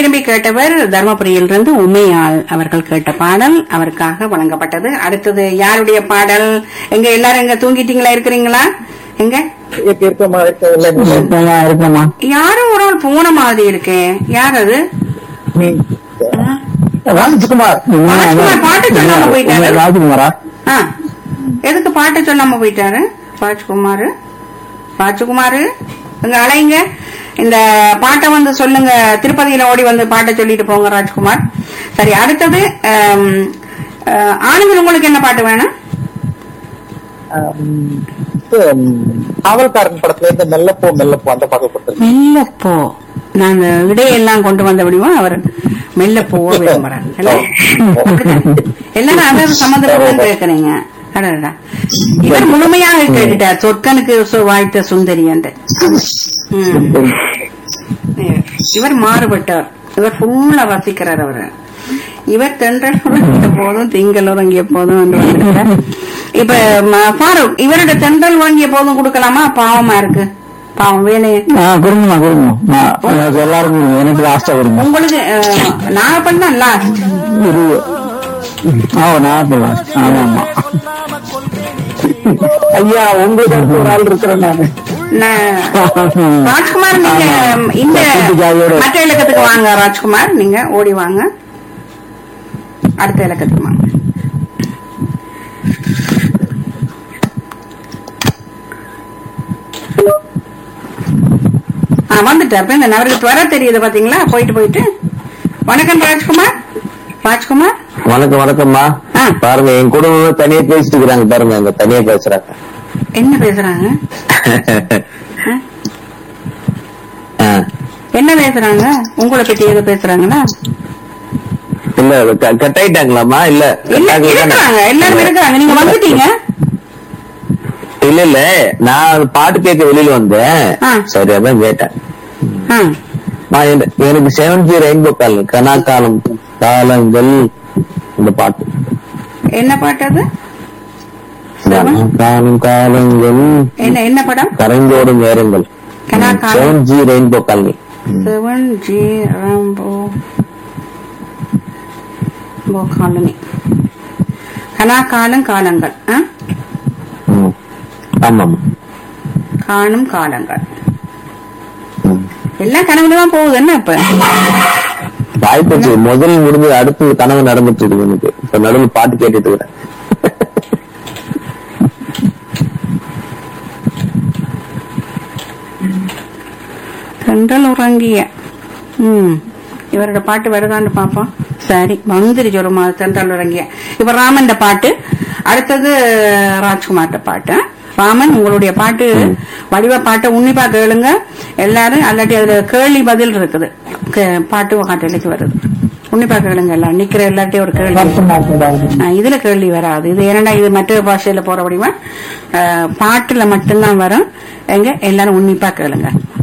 விரும்பி கேட்டவர் தர்மபுரியிலிருந்து உமையாள் அவர்கள் கேட்ட பாடல் அவருக்காக வழங்கப்பட்டது அடுத்தது யாருடைய பாடல் எங்க எல்லாரும் எங்க தூங்கிட்டீங்களா இருக்கிறீங்களா எங்க இருக்கமா இருக்கவில்லை இருக்கமா யாரோ ஒரு ஆள் போன மாதிரி இருக்கே யார் அது ஆ? ராஜ்குமார் ராஜ்குமார் பாட்டு சொல்லாம போயிட்டாரு ராஜ்குமாரா ஆ. எதுக்கு பாட்டு சொல்லாம போயிட்டாரு ராஜ்குமார் ராஜ்குமார் இங்க அலைங்க இந்த பாட்டை வந்து சொல்லுங்க திருப்பதியில ஓடி வந்து பாட்டை சொல்லிட்டு போங்க ராஜ்குமார் சரி அடுத்தது ஆம், ஆ, ஆனந்தன் உங்களுக்கு என்ன பாட்டு வேணும் காவல்காரன் படத்துல இருந்து மெல்லப்போ மெல்லப்போ அந்த பாடல் கொடுத்திருக்கேன் மெல்ல போ நான் அந்த இடையெல்லாம் கொண்டு வந்த முடியுமா அவர் மெல்ல போக விரும்புறார் இல்ல? அப்படிதான். எல்லாரும் அதாவது சம்மந்தப்பட்டு கேட்கறீங்க அடடா. இவர் முழுமையாக கேட்டுட்டார் சொற்கனுக்கு சு- வாய்த்த சுந்தரி என்று ம். இவர் மாறுபட்டார் இவர் ஃபுல்லா வசிக்கிறார் அவரு இவர் தென்றல் உறங்கிய போதும் திங்கள் உறங்கிய போதும் என்று வந்திருக்கிறார். இப்ப ம- ஃபாரூக் இவரோட தென்றல் உறங்கிய போதும் கொடுக்கலாமா பாவமா இருக்கு பாவம் வேலையை கொடுங்கம்மா கொடுங்க நான் எனக்கு எல்லாருக்கும் கொடுங்க. எனக்கு லாஸ்டா கொடுங்க உங்களுக்கு அஹ், நான் பண்ண லாஸ்ட் இது ஆ நான் போலாம் ஆமா ஆமா ஐயா உங்களுக்கு அடுத்து ஒரு ஆள் இருக்கிறேன் நானு ராஜ்குமார் நீங்க இந்த மற்ற இலக்கத்துக்கு வாங்க ராஜ்குமார் நீங்க ஓடி வாங்க அடுத்த இலக்கத்துக்கு வாங்க ஆ வந்துட்டார் இப்ப இந்த நபருக்கு வர தெரியுது பாத்தீங்களா போயிட்டு போயிட்டு வணக்கம் ராஜ்குமார் ராஜ்குமார் வணக்கம் வணக்கம்மா ஆ. பாருங்க என் குடும்பம் தனியா பேசிட்டு இருக்கிறாங்க பாருங்க அங்க தனியா பேசுறாங்க என்ன பேசுறாங்க ஆ? ஆ. என்ன பேசுறாங்க உங்களை பத்தி எது பேசுறாங்களா இல்ல க- கட் ஆயிட்டாங்களாமா இல்ல இல்ல கட் ஆகல தானே? இருக்கிறாங்க எல்லாரும் இருக்கிறாங்க நீங்க வந்துட்டீங்க இல்ல இல்ல நான் அது பாட்டு கேட்க வெளியில வந்தேன் ஆ. சரி அதான் கேட்டேன் ஆ. நான் எனக்கு- எனக்கு செவன் ஜி ரெயின்போ கால் கனா காலம் காலங்கள் இந்த பாட்டு என்ன பாட்டு அது Seven? காலம் காலங்கள் என்ன என்ன படம் கரைந்தோடும் நேரங்கள் கனா காலம் seven G rainbow colony seven G rainbow colony கனா காலம் காலங்கள் ஆ? ம். ஆமாம் காணும் காலங்கள் ம். எல்லாம் கனவுல தான் போகுது என்ன இப்ப வாய்ப்பு முதல் முடிஞ்சு அடுத்து கனவு நடந்துட்டு இருக்கு எனக்கு இப்ப நடுவில் பாட்டு கேட்டுட்டு இருக்கிறேன் தென்றல் உறங்கிய ம் இவரோட பாட்டு வருதான்னு பாப்போம் சரி வந்துருச்சு ஒரு மாதிரி தென்றல் உறங்கிய இப்ப ராமன் பாட்டு அடுத்தது ராஜ்குமார்ட்ட பாட்டு ராமன் உங்களுடைய பாட்டு வடிவ பாட்டை உன்னிப்பா கேளுங்க எல்லாரும் அல்லாட்டி அதுல கேள்வி பதில் இருக்குது கே- பாட்டு காட்டலைக்கு வருது உன்னிப்பா கேளுங்க எல்லாம் நிக்கிற எல்லாட்டையும் ஒரு கேள்வி ஆ, இதுல கேள்வி வராது இது ஏன்னா இது மற்ற பாஷையில போற முடியுமா பாட்டுல மட்டும்தான் வரும் எங்க எல்லாரும் உன்னிப்பா கேளுங்க